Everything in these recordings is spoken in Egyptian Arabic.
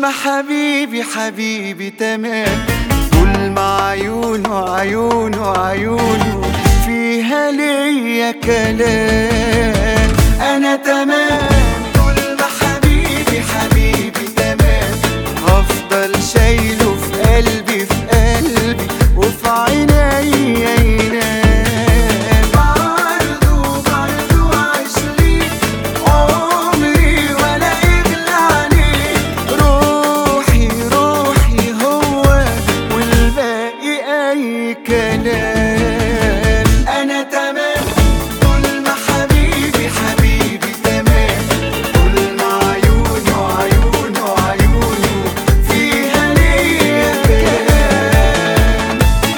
ما حبيبي حبيبي تمام طول ما عيونه عيونه عيونه فيها ليا كلام انا تمام طول ما حبيبي حبيبي تمام هفضل شايله في قلبي في قلبي وفي عيني ينام برضه برضه عشرين عمري ولا يغلى عليه روحي روحي هو والباقي اي كلام انا تمام طول ما حبيبي حبيبي تمام طول ما عيونه عيونه عيونه فيها ليا كلام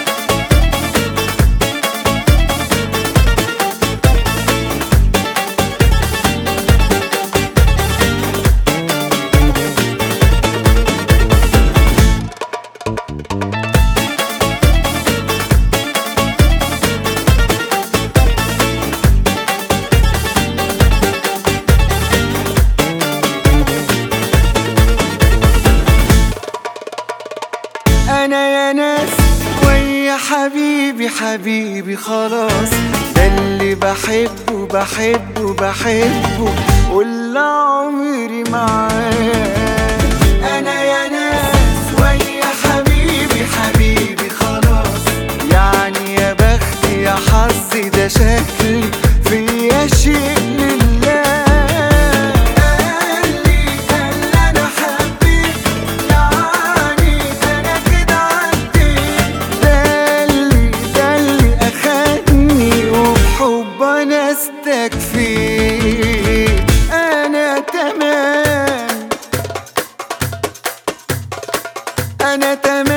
انا يا ناس ويا حبيبي حبيبي خلاص ده اللي بحبه بحبه بحبه واللي عمري معاه انا يا ناس ويا حبيبي حبيبي خلاص يعني يا بختي يا حظي ده شكلي فيا شيء لله قال لي قال لي انا حبيت يعني انا كده عديت ده اللي ده اللي اخدني وبحب انا استكفيت انا تمام انا تمام